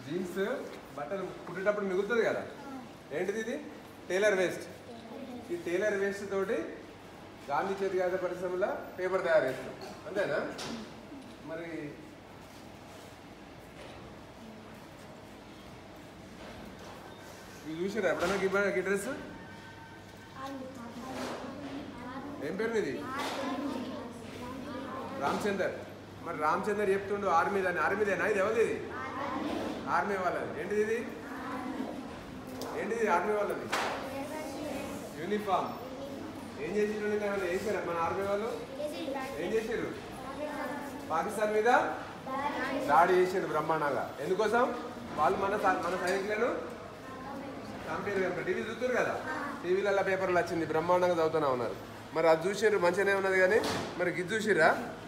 Jeans బట్టలు కుట్టేటప్పుడు మిగులుతుంది కదా ఏంటిది ఇది టైలర్ వేస్ట్ ఈ టైలర్ వేస్ట్ తోటి గాంధీ చేతిగాద పరిశ్రమలో పేపర్ తయారు చేస్తాం అంతేనా మరి ఇది చూసారా ఎప్పుడన్నా గిబ్బ ఈ డ్రెస్ ఏం పేరు ఇది రామచందర్ మరి రామచందర్ చెప్తుండు ఆర్మీ దాన్ని ఆర్మీదేనా ఇది ఎవరిది ఇది ఆర్మీ వాళ్ళది ఏంటిది ఇది ఏంటిది ఆర్మీ వాళ్ళది యూనిఫామ్ ఏం చేసిరు నిన్న ఏమైనా చేశారా మన ఆర్మీ వాళ్ళు ఏం చేసిర్రు పాకిస్తాన్ మీద దాడి చేసిండు బ్రహ్మాండంగా ఎందుకోసం వాళ్ళు మన సై- మన సైనికులను చంపారు కనుక టీవీ చూస్తారు కదా టీవీలలో పేపర్లు వచ్చింది బ్రహ్మాండంగా చదువుతూనే ఉన్నారు మరి అది చూసిర్రు మంచిగానే ఉన్నది కానీ మరి గిది చూసిర్రా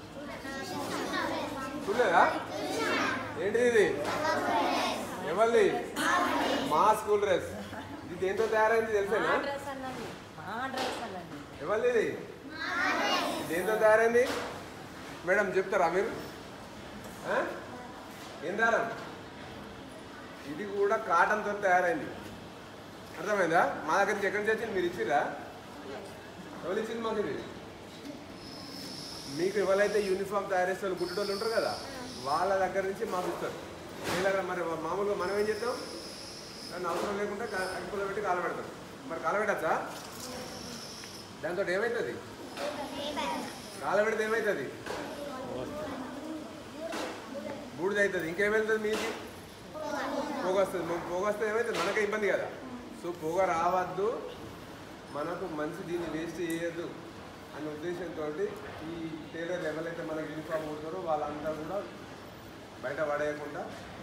చూడలేదా ఏంటిది ఇది ఎవరిది మా స్కూల్ డ్రెస్ ఇది దేంతో తయారైంది తెలుసేనా డ్రెస్ అన్నది మా డ్రెస్ అన్నది ఎవరిది ఇది దేంతో తయారైంది మేడం చెప్తారా మీరు ఆ? ఏం దారం ఇది కూడా కాటన్తో తయారైంది అర్థమైందా మా దగ్గర నుంచి ఎక్కడి నుంచి వచ్చింది మీరు ఇచ్చిరా ఎవరు ఇచ్చింది మాకు ఇది మీకు ఎవరైతే యూనిఫామ్ తయారు చేసే వాళ్ళు గుడ్డోళ్ళు ఉంటారు కదా వాళ్ళ దగ్గర నుంచి మాకు ఇస్తారు వీళ్ళ మరి మామూలుగా మనం ఏం చేస్తాం దాన్ని అవసరం లేకుండా కా- అగ్గిపుల్ల పెట్టి కాలబెడతాం మరి కాలబెట్టచ్చా దాంతో ఏమవుతుంది కాలబెడితే ఏమవుతుంది బూడిద అవుతుంది ఇంకేం వెళ్తుంది మీకు పొగ వస్తుంది మొ- పొగ వస్తే ఏమవుతుంది మనకే ఇబ్బంది కదా సో పొగ రావద్దు మనకు మంచి దీన్ని వేస్ట్ చేయొద్దు అనే ఉద్దేశంతో ఈ టైలర్ ఎవరైతే మనకు యూనిఫామ్ కుడతారో వాళ్ళంతా కూడా బయట పడేయకుండా